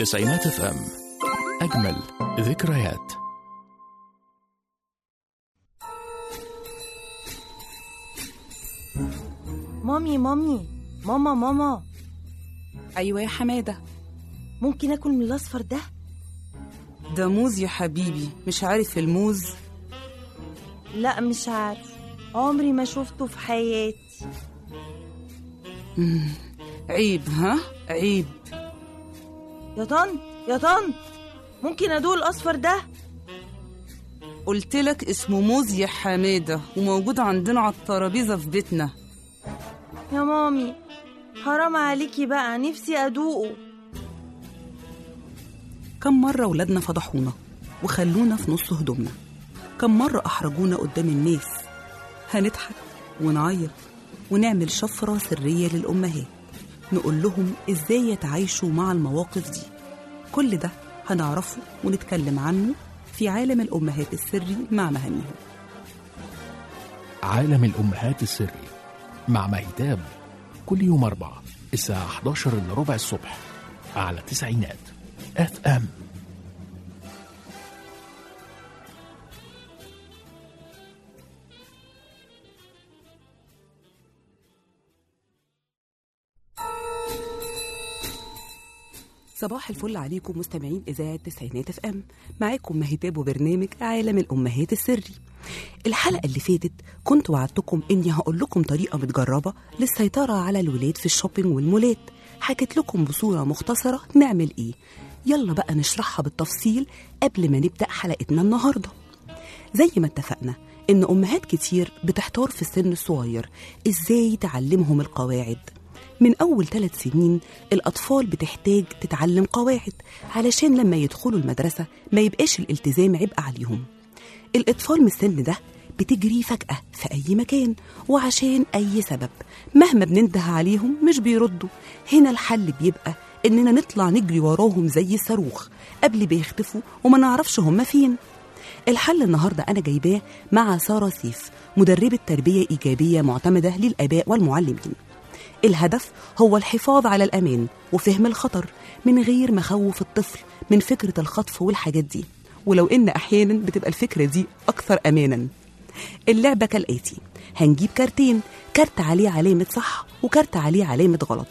تسعينات اف ام أجمل ذكريات مامي مامي ماما ماما أيوة يا حمادة ممكن اكل من الاصفر ده ده موز يا حبيبي مش عارف الموز لا مش عارف عمري ما شفته في حياتي عيب ها عيب يا طنط يا طنط ممكن ادوق الاصفر ده قلت لك اسمه موز يا حمادة وموجود عندنا على الترابيزة في بيتنا يا مامي حرام عليكي بقى نفسي ادوقه كم مرة ولادنا فضحونا وخلونا في نص هدومنا كم مرة أحرجونا قدام الناس هنضحك ونعيط ونعمل شفرة سرية للأمهات نقول لهم إزاي يتعايشوا مع المواقف دي كل ده هنعرفه ونتكلم عنه في عالم الأمهات السري مع مهاميهم عالم الأمهات السري مع مهتاب كل يوم أربعة الساعة 11 إلا ربع الصبح على تسعينات اف ام صباح الفل عليكم مستمعين إذاعة تسعينات اف ام معاكم مهتاب وبرنامج عالم الأمهات السري الحلقة اللي فاتت كنت وعدتكم إني هقول لكم طريقة متجربة للسيطرة على الولاد في الشوبينج والمولات حكيت لكم بصورة مختصرة نعمل إيه يلا بقى نشرحها بالتفصيل قبل ما نبدأ حلقتنا النهاردة زي ما اتفقنا إن أمهات كتير بتحتار في السن الصغير إزاي تعلمهم القواعد من أول ثلاث سنين الأطفال بتحتاج تتعلم قواعد علشان لما يدخلوا المدرسة ما يبقاش الالتزام عبء عليهم الأطفال من السن ده بتجري فجأة في أي مكان وعشان أي سبب مهما بننده عليهم مش بيردوا هنا الحل بيبقى إننا نطلع نجري وراهم زي الصاروخ قبل بيختفوا وما نعرفش هم فين الحل النهاردة أنا جايباه مع سارة سيف مدربة تربية إيجابية معتمدة للآباء والمعلمين الهدف هو الحفاظ على الأمان وفهم الخطر من غير ما خوف الطفل من فكرة الخطف والحاجات دي ولو إن أحيانا بتبقى الفكرة دي أكثر أمانا اللعبة كالآتي هنجيب كارتين كارت عليه علامة صح وكارت عليه علامة غلط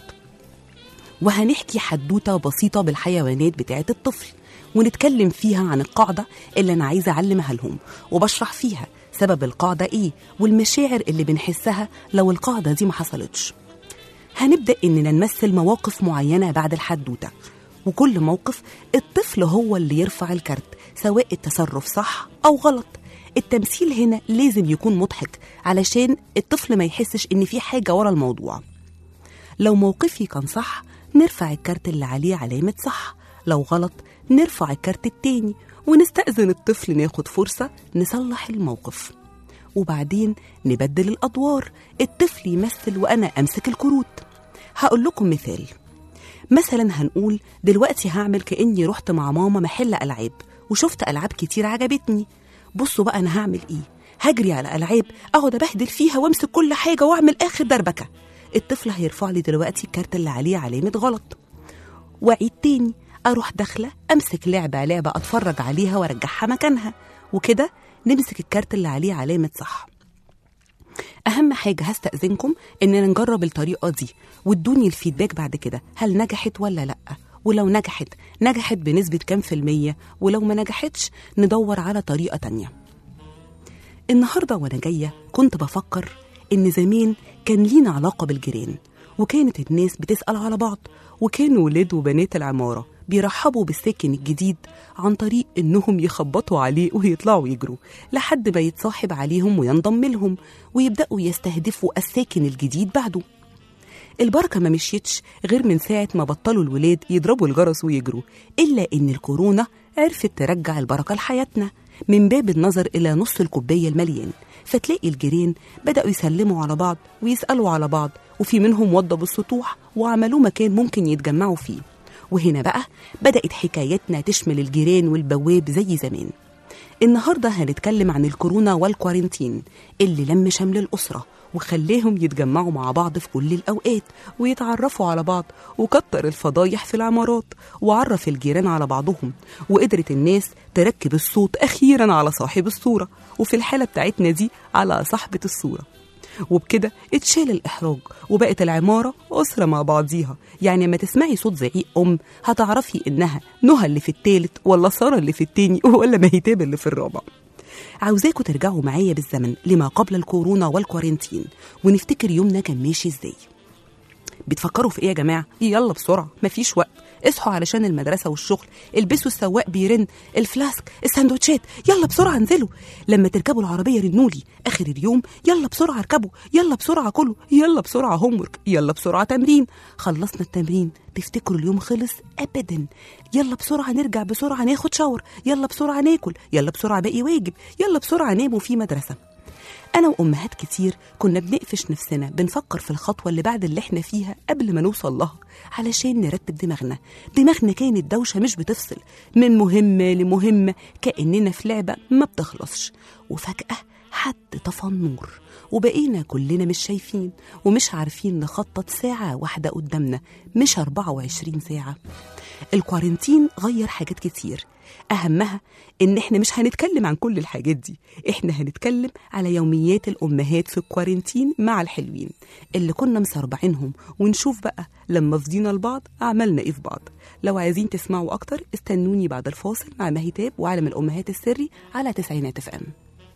وهنحكي حدوتة بسيطة بالحيوانات بتاعة الطفل ونتكلم فيها عن القاعدة اللي أنا عايزة أعلمها لهم وبشرح فيها سبب القاعدة إيه والمشاعر اللي بنحسها لو القاعدة دي ما حصلتش هنبدأ إننا نمثل مواقف معينة بعد الحدوتة وكل موقف الطفل هو اللي يرفع الكارت سواء التصرف صح أو غلط التمثيل هنا لازم يكون مضحك علشان الطفل ما يحسش إن في حاجة ورا الموضوع لو موقفي كان صح نرفع الكارت اللي عليه علامة صح لو غلط نرفع الكارت التاني ونستأذن الطفل ناخد فرصة نصلح الموقف وبعدين نبدل الأدوار الطفل يمثل وأنا أمسك الكروت هقول لكم مثال مثلا هنقول دلوقتي هعمل كأني رحت مع ماما محل ألعاب وشفت ألعاب كتير عجبتني بصوا بقى أنا هعمل إيه هجري على ألعاب أقعد أبهدل فيها وأمسك كل حاجة وأعمل آخر دربكة الطفل هيرفع لي دلوقتي الكارت اللي عليه علامة غلط وأعيد تاني أروح داخلة أمسك لعبة لعبة أتفرج عليها وأرجعها مكانها وكده نمسك الكارت اللي عليه علامة صح أهم حاجة هستأذنكم إننا نجرب الطريقة دي وادوني الفيدباك بعد كده هل نجحت ولا لأ ولو نجحت نجحت بنسبة كام في المية ولو ما نجحتش ندور على طريقة تانية النهاردة وأنا جاية كنت بفكر إن زمان كان لينا علاقة بالجيران وكانت الناس بتسأل على بعض وكانوا ولاد وبنات العمارة بيرحبوا بالساكن الجديد عن طريق إنهم يخبطوا عليه ويطلعوا يجروا لحد ما يتصاحب عليهم وينضم لهم ويبدأوا يستهدفوا الساكن الجديد بعده البركة ما مشيتش غير من ساعة ما بطلوا الولاد يضربوا الجرس ويجروا إلا إن الكورونا عرفت ترجع البركة لحياتنا من باب النظر إلى نص الكوباية المليان فتلاقي الجيران بدأوا يسلموا على بعض ويسألوا على بعض وفي منهم وضبوا السطوح وعملوا مكان ممكن يتجمعوا فيه وهنا بقى بدأت حكايتنا تشمل الجيران والبواب زي زمان النهاردة هنتكلم عن الكورونا والكوارنتين اللي لم شمل الأسرة وخلاهم يتجمعوا مع بعض في كل الأوقات ويتعرفوا على بعض وكتر الفضايح في العمارات وعرف الجيران على بعضهم وقدرت الناس تركب الصوت أخيرا على صاحب الصورة وفي الحالة بتاعتنا دي على صاحبة الصورة وبكده اتشال الإحراج وبقت العمارة أسرة مع بعضيها يعني لما تسمعي صوت زعيق أم هتعرفي إنها نهى اللي في التالت ولا سارة اللي في التاني ولا مهيتاب اللي في الرابع عاوزاكم ترجعوا معايا بالزمن لما قبل الكورونا والكورنتين ونفتكر يومنا كان ماشي ازاي بتفكروا في ايه يا جماعه يلا بسرعه مفيش وقت اصحوا علشان المدرسه والشغل البسوا السواق بيرن الفلاسك السندوتشات يلا بسرعه انزلوا لما تركبوا العربيه رنولي اخر اليوم يلا بسرعه اركبوا يلا بسرعه كله يلا بسرعه هومورك يلا بسرعه تمرين خلصنا التمرين تفتكروا اليوم خلص ابدا يلا بسرعه نرجع بسرعه ناخد شاور يلا بسرعه ناكل يلا بسرعه باقي واجب يلا بسرعه نام وفي مدرسه أنا وأمهات كتير كنا بنقفش نفسنا بنفكر في الخطوة اللي بعد اللي احنا فيها قبل ما نوصل لها علشان نرتب دماغنا دماغنا كانت دوشة مش بتفصل من مهمة لمهمة كأننا في لعبة ما بتخلصش وفجأة حد طفى النور وبقينا كلنا مش شايفين ومش عارفين نخطط ساعة واحدة قدامنا مش 24 ساعة الكوارنتين غير حاجات كتير أهمها إن إحنا مش هنتكلم عن كل الحاجات دي إحنا هنتكلم على يوميات الأمهات في الكوارنتين مع الحلوين اللي كنا مسربعينهم ونشوف بقى لما فضينا لبعض عملنا إيه في بعض لو عايزين تسمعوا أكتر استنوني بعد الفاصل مع مهيتاب وعالم الأمهات السري على تسعينات اف ام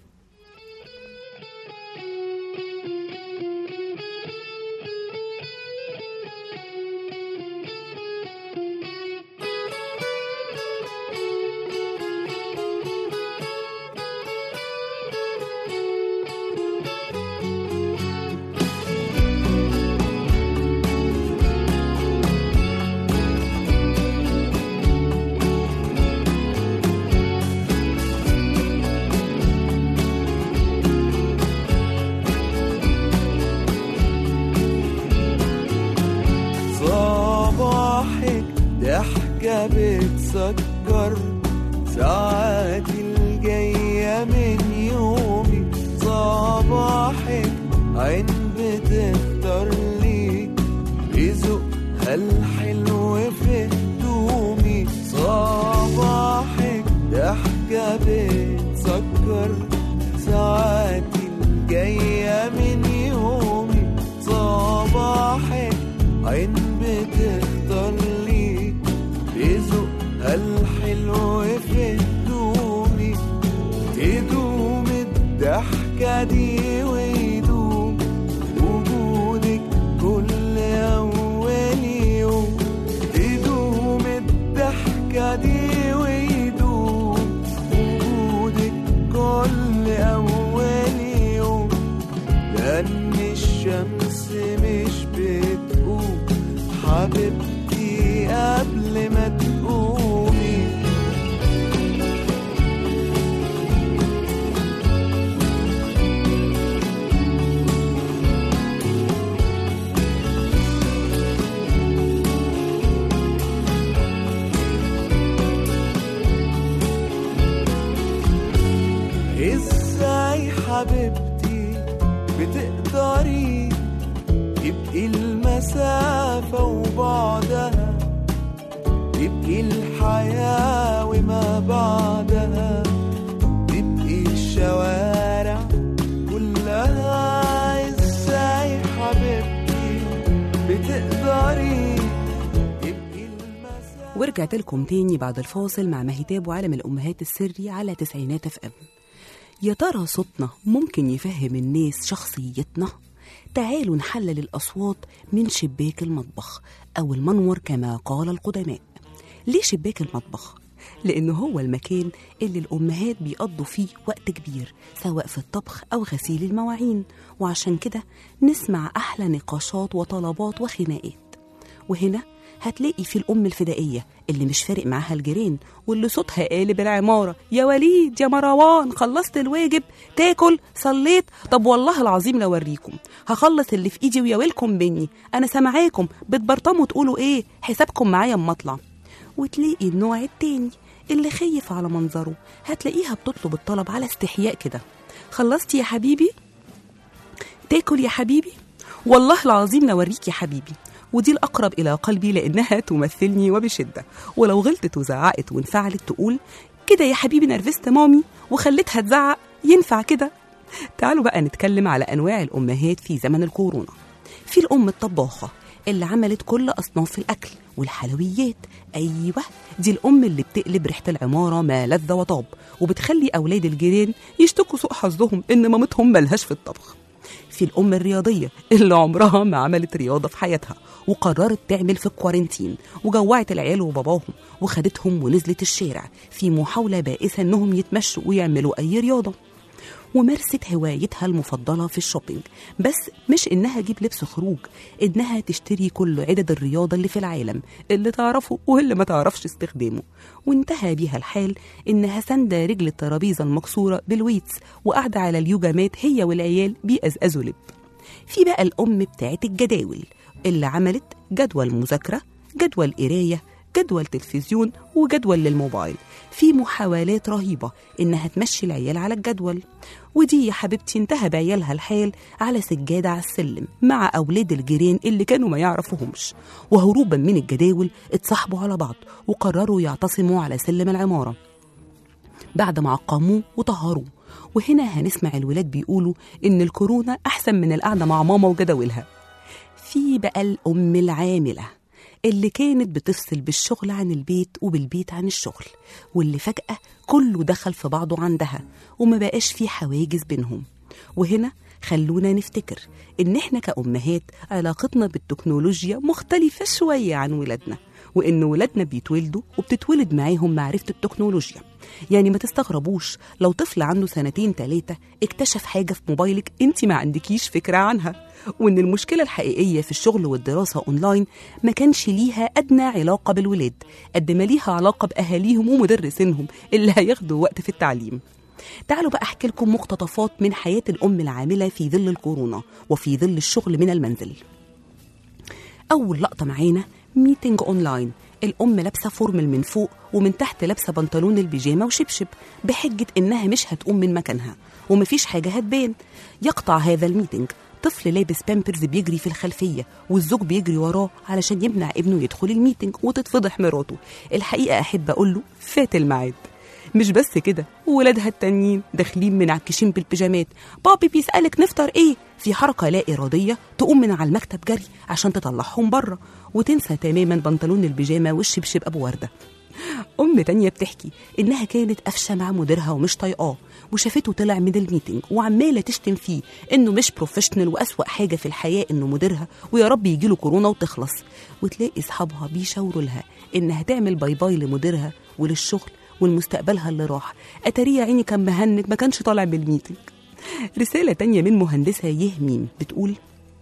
صباحك ضحكة بتسكر ساعات الجاية من يومي صباحك عين بتختار لي رزقها الحلو في هدومي صباحك ضحكة بتسكر ساعات الجاية من يومي صباحك عين بتختار لي رزقها الحلو في هدومي تدوم الضحكة دي ويدوم وجودك كل أول يوم تدوم الضحكة دي ويدوم وجودك كل أول يوم لأن الشمس مش بتقوم حبيبتي قبل ما تقومي ازاي حبيبتي بتقدري تبقي المسافة وبعدها تبقي الحياة وما بعدها تبقي الشوارع كلها ازاي حبيبتي بتقدري تبقي المسافة ورجعت لكم تاني بعد الفاصل مع مهتاب وعالم الأمهات السري على تسعينات اف ام يا ترى صوتنا ممكن يفهم الناس شخصيتنا؟ تعالوا نحلل الأصوات من شباك المطبخ أو المنور كما قال القدماء ليه شباك المطبخ؟ لأنه هو المكان اللي الأمهات بيقضوا فيه وقت كبير سواء في الطبخ أو غسيل المواعين وعشان كده نسمع أحلى نقاشات وطلبات وخناقات وهنا هتلاقي في الأم الفدائية اللي مش فارق معاها الجيران واللي صوتها قالب العمارة يا وليد يا مروان خلصت الواجب تاكل صليت طب والله العظيم لو اوريكم هخلص اللي في ايدي ويا ويلكم مني انا سامعاكم بتبرطموا تقولوا ايه حسابكم معايا اما اطلع وتلاقي النوع التاني اللي خايف على منظره هتلاقيها بتطلب الطلب على استحياء كده خلصتي يا حبيبي تاكل يا حبيبي والله العظيم نوريك يا حبيبي ودي الأقرب إلى قلبي لأنها تمثلني وبشدة ولو غلطت وزعقت وانفعلت تقول كده يا حبيبي نرفزت مامي وخليتها تزعق ينفع كده تعالوا بقى نتكلم على أنواع الأمهات في زمن الكورونا في الأم الطباخة اللي عملت كل أصناف الأكل والحلويات أيوة دي الأم اللي بتقلب ريحة العمارة ما لذ وطاب وبتخلي أولاد الجيران يشتكوا سوء حظهم إن مامتهم ملهاش في الطبخ في الأم الرياضية اللي عمرها ما عملت رياضة في حياتها وقررت تعمل في الكوارنتين وجوعت العيال وباباهم وخدتهم ونزلت الشارع في محاولة بائسة إنهم يتمشوا ويعملوا أي رياضة ومارست هوايتها المفضلة في الشوبينج بس مش إنها تجيب لبس خروج إنها تشتري كل عدد الرياضة اللي في العالم اللي تعرفه واللي ما تعرفش استخدامه وانتهى بيها الحال إنها ساندة رجل الترابيزة المكسورة بالويتس وقاعدة على اليوجا مات هي والعيال بيقزقزوا لب في بقى الأم بتاعت الجداول اللي عملت جدول مذاكرة جدول قراية جدول تلفزيون وجدول للموبايل في محاولات رهيبة إنها تمشي العيال على الجدول ودي يا حبيبتي انتهى بعيالها الحال على سجادة على السلم مع أولاد الجيران اللي كانوا ما يعرفوهمش وهروبا من الجداول اتصاحبوا على بعض وقرروا يعتصموا على سلم العمارة بعد ما عقموه وطهروه وهنا هنسمع الولاد بيقولوا إن الكورونا أحسن من القعدة مع ماما وجداولها في بقى الأم العاملة اللي كانت بتفصل بالشغل عن البيت وبالبيت عن الشغل واللي فجأة كله دخل في بعضه عندها وما بقاش في حواجز بينهم وهنا خلونا نفتكر إن إحنا كأمهات علاقتنا بالتكنولوجيا مختلفة شوية عن ولادنا وإن ولادنا بيتولدوا وبتتولد معاهم معرفة التكنولوجيا يعني ما تستغربوش لو طفل عنده سنتين تلاتة اكتشف حاجة في موبايلك انت ما عندكيش فكرة عنها وإن المشكلة الحقيقية في الشغل والدراسة أونلاين ما كانش ليها أدنى علاقة بالولاد قد ما ليها علاقة بأهاليهم ومدرسينهم اللي هياخدوا وقت في التعليم تعالوا بقى أحكي لكم مقتطفات من حياة الأم العاملة في ظل الكورونا وفي ظل الشغل من المنزل أول لقطة معانا ميتنج أونلاين الأم لابسة فورمال من فوق ومن تحت لابسة بنطلون البيجامة وشبشب بحجة إنها مش هتقوم من مكانها ومفيش حاجة هتبان يقطع هذا الميتنج طفل لابس بامبرز بيجري في الخلفية والزوج بيجري وراه علشان يمنع ابنه يدخل الميتنج وتتفضح مراته الحقيقة أحب أقول له فات الميعاد مش بس كده ولادها التانيين داخلين منعكشين بالبيجامات بابي بيسألك نفطر ايه في حركة لا إرادية تقوم من على المكتب جري عشان تطلعهم بره وتنسى تماما بنطلون البيجامة والشبشب أبو وردة أم تانية بتحكي إنها كانت قافشة مع مديرها ومش طايقاه وشافته طلع من الميتنج وعمالة تشتم فيه إنه مش بروفيشنال وأسوأ حاجة في الحياة إنه مديرها ويا رب يجيله كورونا وتخلص وتلاقي أصحابها بيشاوروا لها إنها تعمل باي باي لمديرها وللشغل والمستقبلها اللي راح أتاريه عيني كان مهنج ما كانش طالع بالميتنج رسالة تانية من مهندسة يهميم بتقول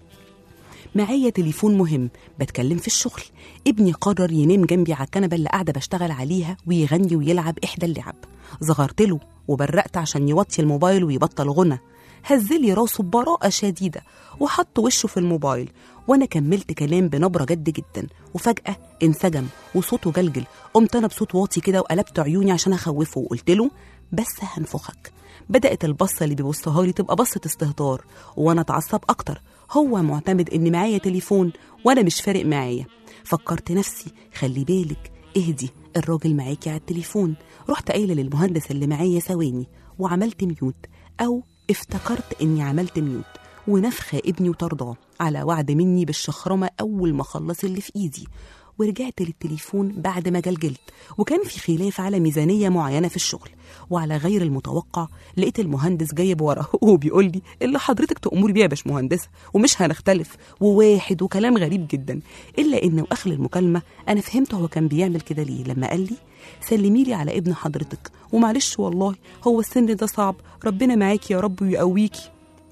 معايا تليفون مهم بتكلم في الشغل ابني قرر ينام جنبي على الكنبه اللي قاعده بشتغل عليها ويغني ويلعب احدى اللعب زغرت له وبرقت عشان يوطي الموبايل ويبطل غنى هزلي راسه ببراءة شديدة وحط وشه في الموبايل وأنا كملت كلام بنبرة جد جدا وفجأة انسجم وصوته جلجل قمت أنا بصوت واطي كده وقلبت عيوني عشان أخوفه وقلت له بس هنفخك بدأت البصة اللي بيبصها لي تبقى بصة استهتار وأنا اتعصب أكتر هو معتمد إن معايا تليفون وأنا مش فارق معايا فكرت نفسي خلي بالك اهدي الراجل معاكي على التليفون رحت قايلة للمهندس اللي معايا ثواني وعملت ميوت أو افتكرت إني عملت ميوت ونفخة ابني وطرداه على وعد مني بالشخرمة أول ما أخلص اللي في إيدي ورجعت للتليفون بعد ما جلجلت وكان في خلاف على ميزانية معينة في الشغل وعلى غير المتوقع لقيت المهندس جايب ورا وبيقول لي اللي حضرتك تأمري بيه يا باشمهندسة ومش هنختلف وواحد وكلام غريب جدا إلا إن وآخر المكالمة أنا فهمت هو كان بيعمل كده ليه لما قال لي سلمي لي على ابن حضرتك ومعلش والله هو السن ده صعب ربنا معاكي يا رب ويقويكي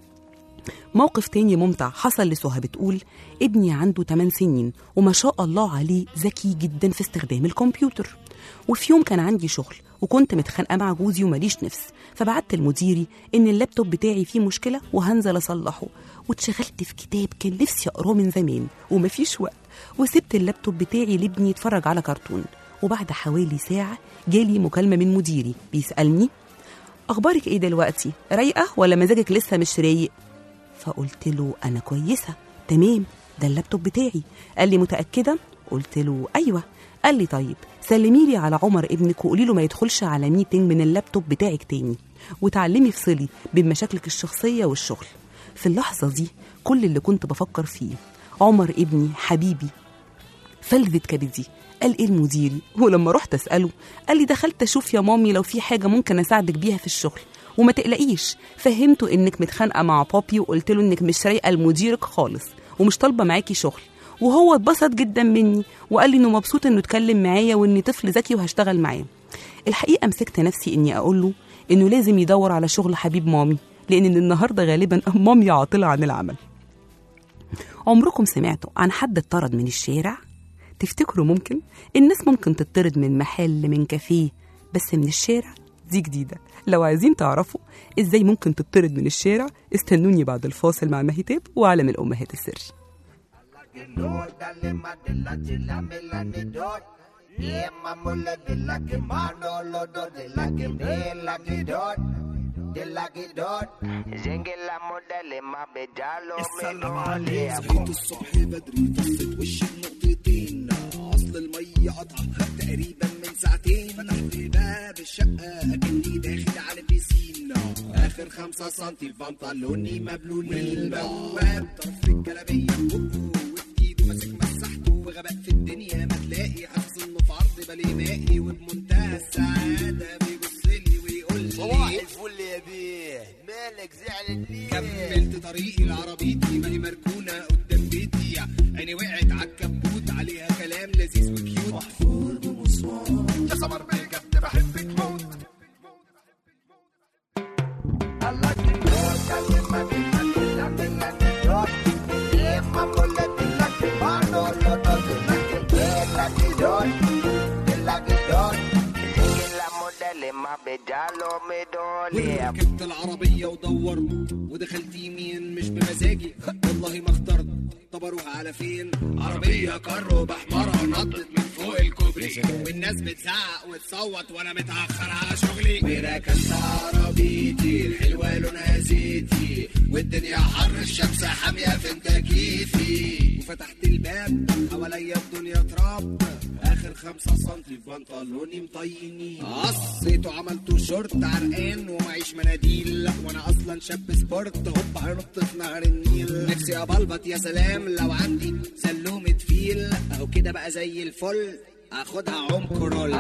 موقف تاني ممتع حصل لسهى بتقول ابني عنده 8 سنين وما شاء الله عليه ذكي جدا في استخدام الكمبيوتر وفي يوم كان عندي شغل وكنت متخانقه مع جوزي وماليش نفس فبعت لمديري ان اللابتوب بتاعي فيه مشكله وهنزل اصلحه واتشغلت في كتاب كان نفسي اقراه من زمان ومفيش وقت وسبت اللابتوب بتاعي لابني يتفرج على كرتون وبعد حوالي ساعه جالي مكالمه من مديري بيسالني اخبارك ايه دلوقتي رايقه ولا مزاجك لسه مش رايق فقلت له انا كويسه تمام ده اللابتوب بتاعي قال لي متاكده قلت له ايوه قال لي طيب سلمي لي على عمر ابنك وقولي له ما يدخلش على ميتنج من اللابتوب بتاعك تاني وتعلمي افصلي بين مشاكلك الشخصيه والشغل في اللحظه دي كل اللي كنت بفكر فيه عمر ابني حبيبي فلذة كبدي قال ايه المديري ولما رحت اساله قال لي دخلت اشوف يا مامي لو في حاجه ممكن اساعدك بيها في الشغل وما تقلقيش فهمته انك متخانقه مع بابي وقلت له انك مش رايقه لمديرك خالص ومش طالبه معاكي شغل وهو اتبسط جدا مني وقال لي انه مبسوط انه اتكلم معايا واني طفل ذكي وهشتغل معاه الحقيقه مسكت نفسي اني اقول له انه لازم يدور على شغل حبيب مامي لان النهارده غالبا مامي عاطله عن العمل عمركم سمعتوا عن حد اتطرد من الشارع تفتكروا ممكن الناس ممكن تطرد من محل من كافيه بس من الشارع دي جديدة لو عايزين تعرفوا ازاي ممكن تطرد من الشارع استنوني بعد الفاصل مع مهيتاب وعالم الأمهات السري السلام عليك صحيت الصبح بدري فصت وشي بنقطتين اصل المية قطعة تقريبا من ساعتين فتحت باب الشقة اكني داخل على بيسين اخر خمسة سنتي البنطلوني مبلولين البواب طرف الجلابية بقه وفي ايده ماسك مسحته وغباء في الدنيا ما تلاقي حاسس انه في عرض بالي مائي وبمنتهى السعادة بيبص لي ويقول لي صباح الفل يا بيه مالك زعلان ليه كملت طريقي لعربيتي ما هي مركونة قدام بيتي عيني وقعت على الكبوت عليها كلام لذيذ وكيوت محفور بمسمار يا سمر بجد بحبك موت ركبت العربية ودورت ودخلت يمين مش بمزاجي والله ما اخترت طب اروح على فين عربية كارو بحمرها نطت من فوق الكوبري والناس بتزعق وتصوت وانا متأخر على شغلي وركبت عربيتي الحلوة لونها زيتي والدنيا حر الشمس حامية في تكييفي وفتحت الباب حواليا الدنيا تراب اخر خمسة سنتي في بنطلوني مطيني قصيته عملته شورت عرقان ومعيش مناديل وانا اصلا شاب سبورت هوب هنط في نهر النيل نفسي ابلبط يا سلام لو عندي سلومة فيل اهو كده بقى زي الفل اخدها عم كرول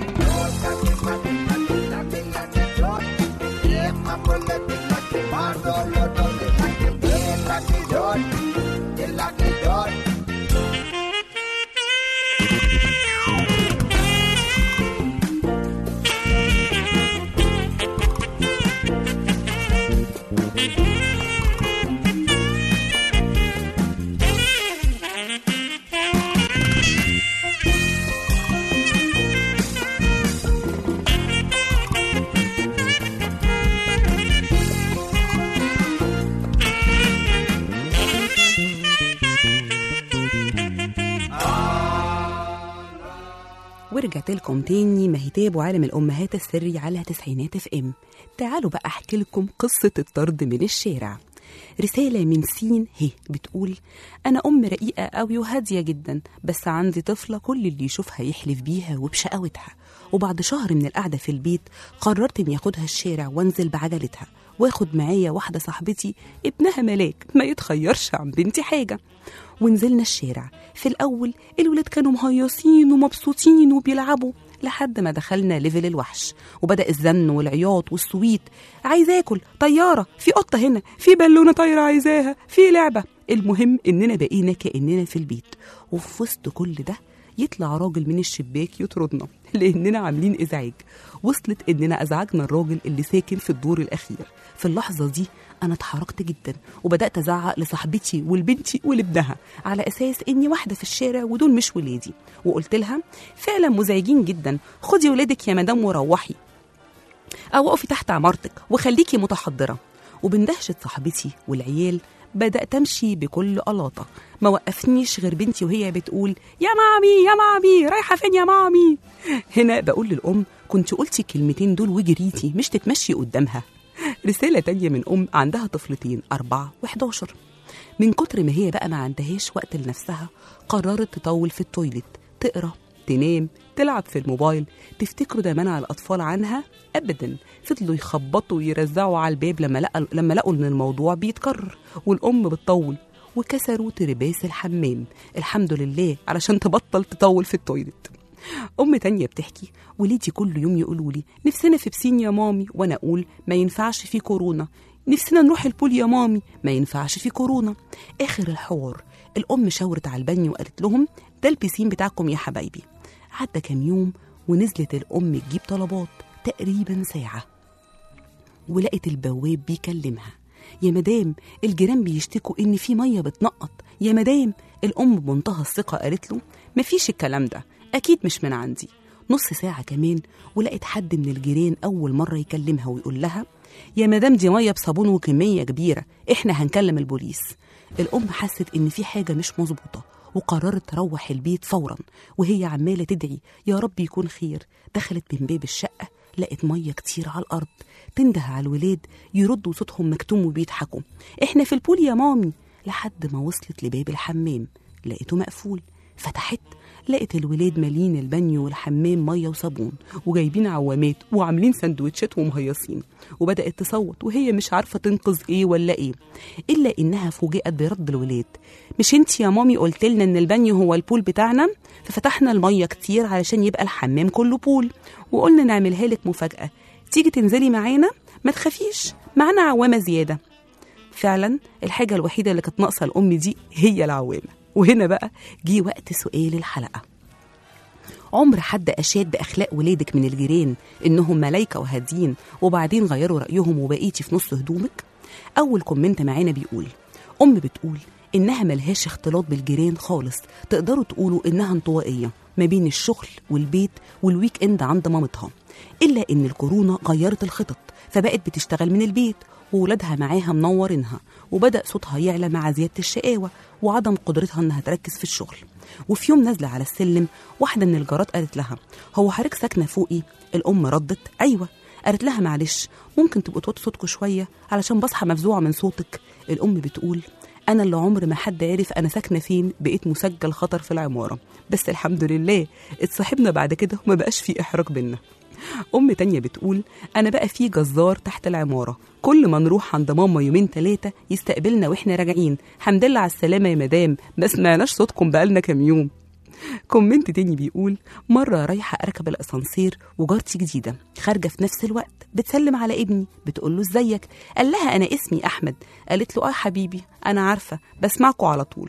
ورجعت لكم تاني مهتاب وعالم الأمهات السري على تسعينات اف ام تعالوا بقى أحكي لكم قصة الطرد من الشارع رسالة من سين هي بتقول أنا أم رقيقة قوي وهادية جدا بس عندي طفلة كل اللي يشوفها يحلف بيها وبشقاوتها وبعد شهر من القعدة في البيت قررت إني أخدها الشارع وأنزل بعجلتها واخد معايا واحدة صاحبتي ابنها ملاك ما يتخيرش عن بنتي حاجة ونزلنا الشارع في الأول الولاد كانوا مهيصين ومبسوطين وبيلعبوا لحد ما دخلنا ليفل الوحش وبدأ الزن والعياط والسويت عايز اكل طيارة في قطة هنا في بالونة طايرة عايزاها في لعبة المهم اننا بقينا كأننا في البيت وفي وسط كل ده يطلع راجل من الشباك يطردنا لاننا عاملين ازعاج وصلت اننا ازعجنا الراجل اللي ساكن في الدور الاخير في اللحظه دي انا اتحركت جدا وبدات ازعق لصاحبتي ولبنتي ولابنها على اساس اني واحده في الشارع ودول مش ولادي وقلت لها فعلا مزعجين جدا خدي ولادك يا مدام وروحي او اقفي تحت عمارتك وخليكي متحضره وبندهشه صاحبتي والعيال بدأت أمشي بكل ألاطة ما وقفنيش غير بنتي وهي بتقول يا مامي يا مامي رايحة فين يا مامي هنا بقول للأم كنت قلتي الكلمتين دول وجريتي مش تتمشي قدامها رسالة تانية من أم عندها طفلتين أربعة وحداشر من كتر ما هي بقى ما عندهاش وقت لنفسها قررت تطول في التويلت تقرا تنام تلعب في الموبايل تفتكروا ده منع الأطفال عنها أبدا فضلوا يخبطوا ويرزعوا على الباب لما لقوا لما لقوا إن الموضوع بيتكرر والأم بتطول وكسروا ترباس الحمام الحمد لله علشان تبطل تطول في التويلت أم تانية بتحكي وليدي كل يوم يقولوا لي نفسنا في بسين يا مامي وأنا أقول ما ينفعش في كورونا نفسنا نروح البول يا مامي ما ينفعش في كورونا آخر الحوار الأم شاورت على البانيو وقالت لهم ده البسين بتاعكم يا حبايبي عدى كام يوم ونزلت الأم تجيب طلبات تقريبا ساعة ولقت البواب بيكلمها يا مدام الجيران بيشتكوا ان في ميه بتنقط يا مدام الام بمنتهى الثقه قالت له مفيش الكلام ده اكيد مش من عندي نص ساعه كمان ولقت حد من الجيران اول مره يكلمها ويقول لها يا مدام دي ميه بصابون وكميه كبيره احنا هنكلم البوليس الام حست ان في حاجه مش مظبوطه وقررت تروح البيت فورا وهي عماله تدعي يا رب يكون خير دخلت من باب الشقه لقت ميه كتير على الارض تنده على الولاد يردوا صوتهم مكتوم وبيضحكوا احنا في البول يا مامي لحد ما وصلت لباب الحمام لقيته مقفول فتحت لقت الولاد مالين البانيو والحمام ميه وصابون وجايبين عوامات وعاملين سندوتشات ومهيصين وبدات تصوت وهي مش عارفه تنقذ ايه ولا ايه الا انها فوجئت برد الولاد مش انت يا مامي قلت لنا ان البانيو هو البول بتاعنا ففتحنا الميه كتير علشان يبقى الحمام كله بول وقلنا نعملها لك مفاجاه تيجي تنزلي معانا ما تخافيش معانا عوامه زياده فعلا الحاجه الوحيده اللي كانت ناقصه الام دي هي العوامه وهنا بقى جه وقت سؤال الحلقه عمر حد أشاد بأخلاق ولادك من الجيران إنهم ملايكة وهادين وبعدين غيروا رأيهم وبقيتي في نص هدومك؟ أول كومنت معانا بيقول أم بتقول إنها ملهاش اختلاط بالجيران خالص تقدروا تقولوا إنها انطوائية ما بين الشغل والبيت والويك إند عند مامتها إلا إن الكورونا غيرت الخطط فبقت بتشتغل من البيت وولادها معاها منورينها وبدأ صوتها يعلى مع زيادة الشقاوة وعدم قدرتها إنها تركز في الشغل وفي يوم نازلة على السلم واحدة من الجارات قالت لها هو حضرتك ساكنة فوقي الأم ردت أيوة قالت لها معلش ممكن تبقوا توطوا صوتكم شوية علشان بصحى مفزوعة من صوتك الأم بتقول أنا اللي عمر ما حد عرف أنا ساكنة فين بقيت مسجل خطر في العمارة بس الحمد لله اتصاحبنا بعد كده وما بقاش في إحراج بينا أم تانية بتقول أنا بقى في جزار تحت العمارة كل ما نروح عند ماما يومين تلاتة يستقبلنا وإحنا راجعين حمد لله على السلامة يا مدام ما سمعناش صوتكم بقالنا كام يوم كومنت تاني بيقول مرة رايحة أركب الأسانسير وجارتي جديدة خارجة في نفس الوقت بتسلم على ابني بتقول له ازيك قال لها أنا اسمي أحمد قالت له آه حبيبي أنا عارفة بسمعكوا على طول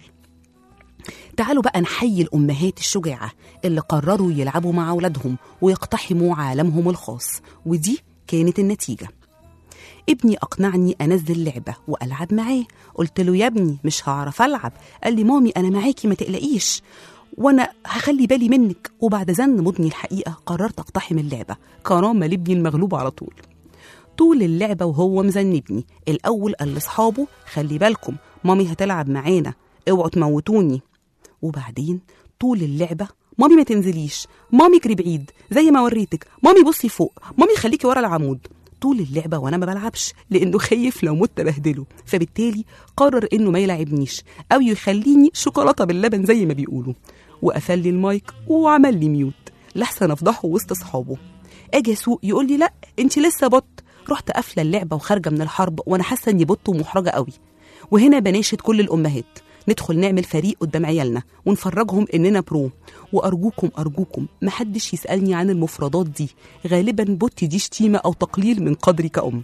تعالوا بقى نحيي الأمهات الشجاعة اللي قرروا يلعبوا مع أولادهم ويقتحموا عالمهم الخاص ودي كانت النتيجة ابني أقنعني أنزل لعبة وألعب معاه قلت له يا ابني مش هعرف ألعب قال لي مامي أنا معاكي ما تقلقيش وانا هخلي بالي منك وبعد زن مضني الحقيقه قررت اقتحم اللعبه كرامه لابني المغلوب على طول طول اللعبه وهو مذنبني الاول قال لاصحابه خلي بالكم مامي هتلعب معانا اوعوا تموتوني وبعدين طول اللعبه مامي ما تنزليش مامي اجري بعيد زي ما وريتك مامي بصي فوق مامي خليكي ورا العمود طول اللعبة وأنا ما بلعبش لأنه خايف لو مت بهدله فبالتالي قرر إنه ما يلعبنيش أو يخليني شوكولاتة باللبن زي ما بيقولوا وقفل لي المايك وعمل لي ميوت لحسن أفضحه وسط أصحابه أجي أسوق يقول لي لأ أنت لسه بط رحت قافلة اللعبة وخارجة من الحرب وأنا حاسة إني بط ومحرجة قوي وهنا بناشد كل الأمهات ندخل نعمل فريق قدام عيالنا ونفرجهم اننا برو وارجوكم ارجوكم محدش يسالني عن المفردات دي غالبا بوت دي شتيمه او تقليل من قدري كأم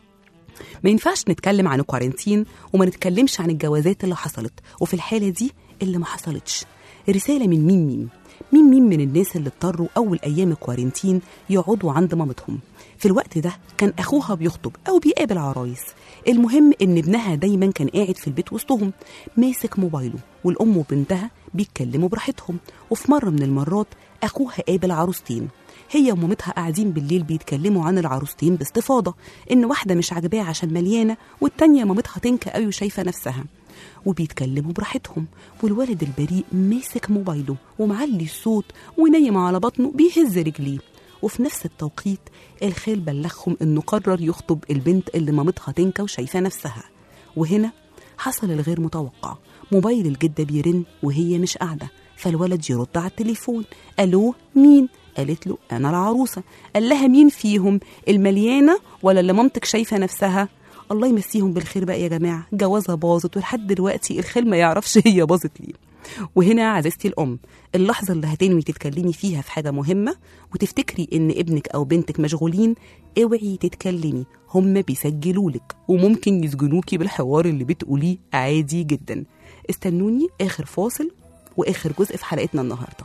ما ينفعش نتكلم عن الكوارنتين وما نتكلمش عن الجوازات اللي حصلت وفي الحاله دي اللي ما حصلتش رساله من مين مين مين مين من الناس اللي اضطروا اول ايام الكوارنتين يقعدوا عند مامتهم في الوقت ده كان اخوها بيخطب او بيقابل عرايس المهم ان ابنها دايما كان قاعد في البيت وسطهم ماسك موبايله والام وبنتها بيتكلموا براحتهم وفي مره من المرات اخوها قابل عروستين هي ومامتها قاعدين بالليل بيتكلموا عن العروستين باستفاضه ان واحده مش عاجباها عشان مليانه والتانيه مامتها تنكه قوي وشايفه نفسها وبيتكلموا براحتهم والولد البريء ماسك موبايله ومعلي الصوت ونايم على بطنه بيهز رجليه وفي نفس التوقيت الخال بلغهم انه قرر يخطب البنت اللي مامتها تنكة وشايفة نفسها وهنا حصل الغير متوقع موبايل الجدة بيرن وهي مش قاعدة فالولد يرد على التليفون الو مين قالت له انا العروسة قال لها مين فيهم المليانة ولا اللي مامتك شايفة نفسها الله يمسيهم بالخير بقى يا جماعة جوازها باظت ولحد دلوقتي الخال ما يعرفش هي باظت ليه وهنا عزيزتي الأم اللحظة اللي هتنوي تتكلمي فيها في حاجة مهمة وتفتكري إن ابنك أو بنتك مشغولين اوعي تتكلمي هم بيسجلولك وممكن يسجنوكي بالحوار اللي بتقوليه عادي جدا استنوني آخر فاصل وآخر جزء في حلقتنا النهارده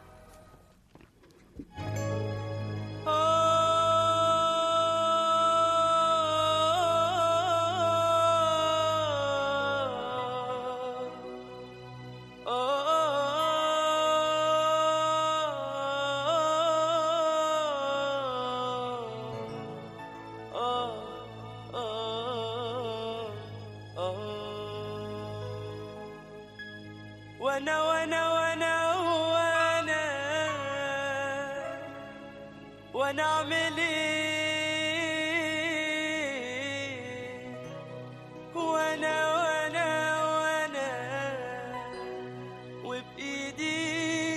وانا وانا وانا وانا وانا اعمل ايه وانا وانا وانا وبايدي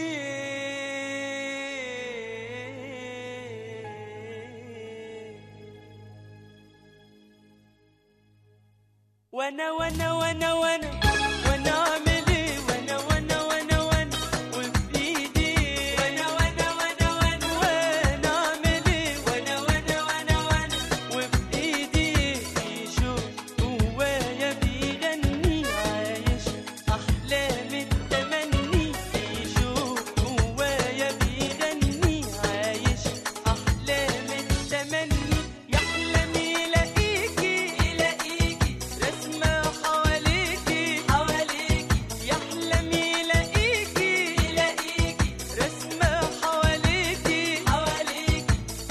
وانا وانا وانا وانا وانا اعمل ايه وانا وانا وانا وانا وبايدي وانا وانا وانا وانا وانا اعمل ايه وانا وانا وانا وانا وبايدي يشوف جوايا بيغني عايش احلام التمني يشوف جوايا بيغني عايش احلام التمني يحلم يلاقيكي يلاقيكي رسمة حواليكي حواليكي يحلم يلاقيكي يلاقيكي رسمة حواليكي حواليكي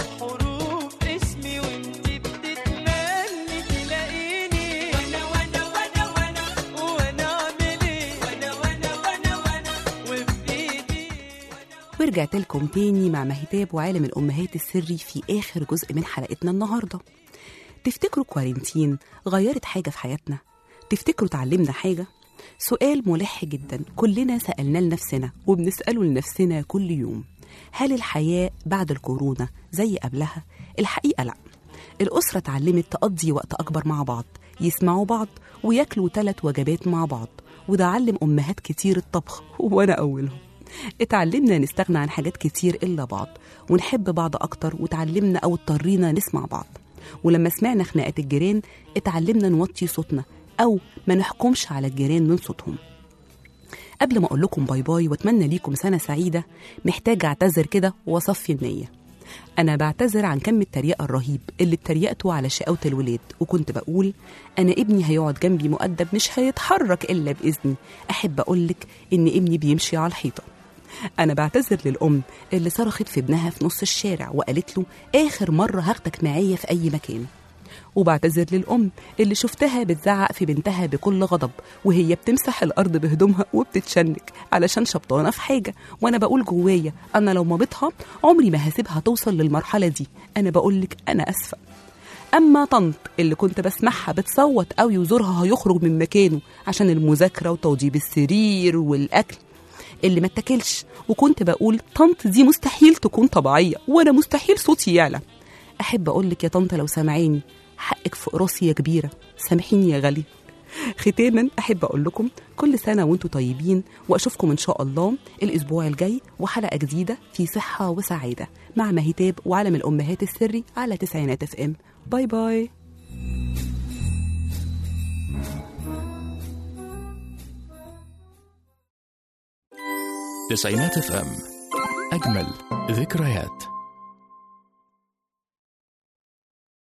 حروف اسمي وانتي بتتمني تلاقيني وانا وانا وانا وانا وانا اعمل ايه وانا وانا وانا وانا وبايدي ورجعت لكم تاني مع مهتاب وعالم الأمهات السري في آخر جزء من حلقتنا النهاردة تفتكروا كوارنتين غيرت حاجة في حياتنا؟ تفتكروا تعلمنا حاجة؟ سؤال ملح جدا كلنا سألناه لنفسنا وبنسأله لنفسنا كل يوم هل الحياة بعد الكورونا زي قبلها؟ الحقيقة لأ الأسرة اتعلمت تقضي وقت أكبر مع بعض يسمعوا بعض وياكلوا ثلاث وجبات مع بعض وده علم أمهات كتير الطبخ وأنا أولهم اتعلمنا نستغنى عن حاجات كتير إلا بعض ونحب بعض أكتر وتعلمنا أو اضطرينا نسمع بعض ولما سمعنا خناقات الجيران اتعلمنا نوطي صوتنا أو ما نحكمش على الجيران من صوتهم قبل ما أقول لكم باي باي وأتمنى ليكم سنة سعيدة محتاجة أعتذر كده وأصفي النية أنا بعتذر عن كم التريقة الرهيب اللي اتريقته على شقاوة الولاد وكنت بقول أنا ابني هيقعد جنبي مؤدب مش هيتحرك إلا بإذني أحب أقولك إن ابني بيمشي على الحيطة أنا بعتذر للأم اللي صرخت في ابنها في نص الشارع وقالت له آخر مرة هاخدك معايا في أي مكان وبعتذر للأم اللي شفتها بتزعق في بنتها بكل غضب وهي بتمسح الأرض بهدومها وبتتشنك علشان شبطانة في حاجة وأنا بقول جوايا أنا لو مامتها عمري ما هسيبها توصل للمرحلة دي أنا بقولك أنا أسفة أما طنط اللي كنت بسمعها بتصوت قوي وزورها هيخرج من مكانه عشان المذاكرة وتوضيب السرير والأكل اللي ما اتاكلش وكنت بقول طنط دي مستحيل تكون طبيعية وأنا مستحيل صوتي يعلى أحب أقولك يا طنط لو سامعيني حقك فوق راسي يا كبيرة سامحيني يا غالية ختاما أحب أقول لكم كل سنة وانتم طيبين وأشوفكم إن شاء الله الأسبوع الجاي وحلقة جديدة في صحة وسعادة مع مهتاب وعالم الأمهات السري على تسعينات اف ام باي باي تسعينات اف ام أجمل ذكريات